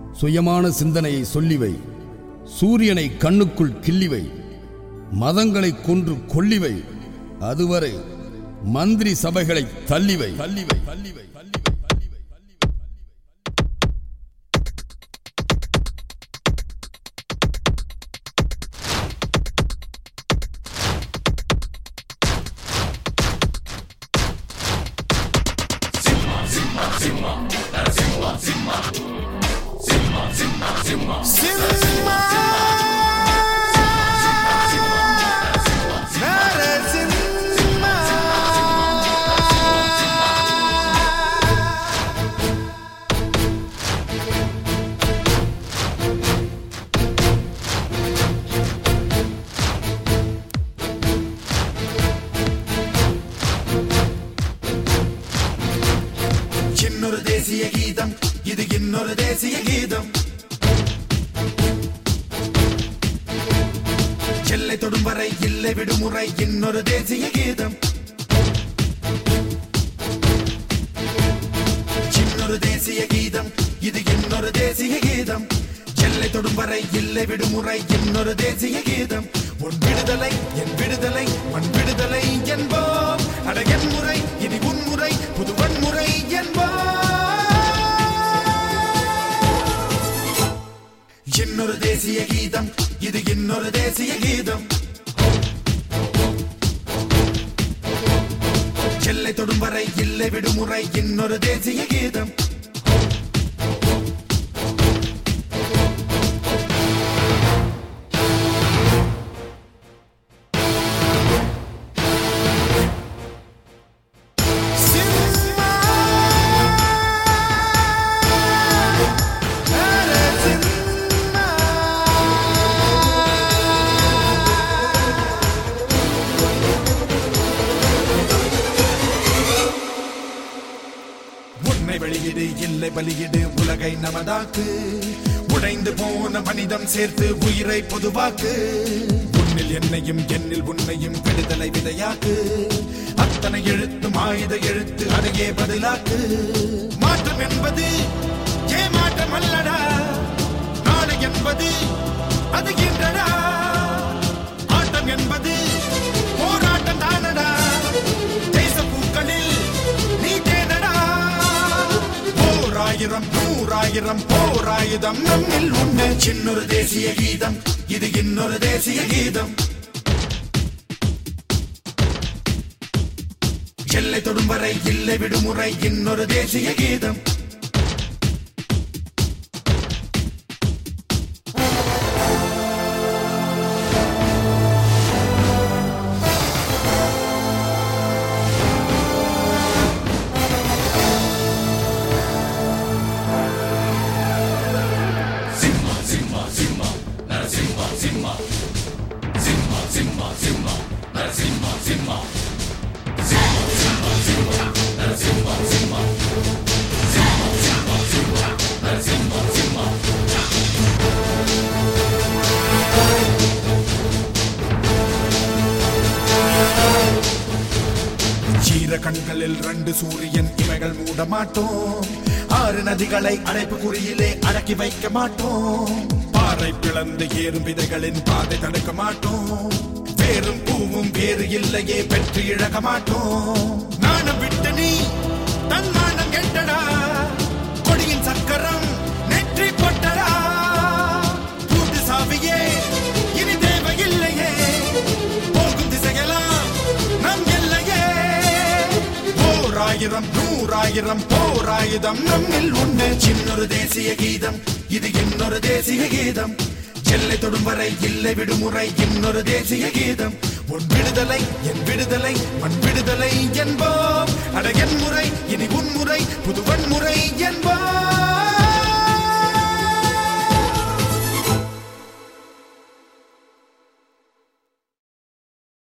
சுயமான சிந்தனையை சொல்லிவை சூரியனை கண்ணுக்குள் கிள்ளிவை மதங்களை கொன்று கொள்ளிவை அதுவரை மந்திரி சபைகளை தள்ளிவை தள்ளிவை தள்ளிவை தள்ளிவை தள்ளிவை சிம்மா நரசிம்மா இன்னொரு தேசிய கீதம் இது இன்னொரு தேசிய கீதம் எல்லை தொடும் வரை இல்லை விடுமுறை இன்னொரு தேசிய கீதம் இன்னொரு தேசிய கீதம் இது இன்னொரு தேசிய கீதம் எல்லை தொடும் வரை இல்லை விடுமுறை இன்னொரு தேசிய கீதம் உன் விடுதலை என் விடுதலை மண் விடுதலை என்போம் அட என் முறை இனி உன் முறை புது வன்முறை என்போம் இன்னொரு தேசிய கீதம் இது இன்னொரு தேசிய கீதம் எல்லை தொடும் வரை இல்லை விடுமுறை இன்னொரு தேசிய கீதம் சிம்மா நரசிம்மா உன்னை வெளியிடு இல்லை பலியிடு உலகை நமதாக்கு உடைந்து போன மனிதம் சேர்த்து உயிரை பொதுவாக்கு உன்னில் என்னையும் என்னில் உன்னையும் விடுதலை விதையாக்கு அத்தனை எழுத்தும் ஆயுத எழுத்து அதையே பதிலாக்கு மாற்றம் என்பது ஏமாற்றம் அல்லடா நாளை என்பது அது என்றடா ஆட்டம் என்பது போராட்டம் தானடா தேச பூக்களில் நீ தேனடா போராயிரம் நூறாயிரம் போராயுதம் நம்மில் உண்டு சின்னொரு தேசிய கீதம் இது இன்னொரு தேசிய கீதம் எல்லை தொடும் வரை இல்லை விடுமுறை இன்னொரு தேசிய கீதம் சீர கண்களில் ரெண்டு சூரியன் இவைகள் மூட மாட்டோம் ஆறு நதிகளை அடைப்பு குறியிலே அடக்கி வைக்க மாட்டோம் பாறை பிளந்து ஏறும் விதைகளின் பாதை தடுக்க மாட்டோம் வேறும் பூவும் வேறு இல்லையே பெற்று இழக்க மாட்டோம் நாணம் விட்டு நீ தன்மானம் கெட்டடா கொடியின் சக்கரம் நெற்றி பொட்டடா பூட்டு சாவியே இனி தேவையில்லையே போகும் திசையெல்லாம் நம் எல்லையே போராயிரம் நூறாயிரம் போராயுதம் நம்மில் உண்டு சின்னொரு தேசிய கீதம் இது இன்னொரு தேசிய கீதம் எல்லை தொடும் வரை இல்லை விடுமுறை இன்னொரு தேசிய கீதம் உன் விடுதலை என் விடுதலை மண் விடுதலை என்போம் அட என் முறை இனி உன் முறை புது வன்முறை என்போம்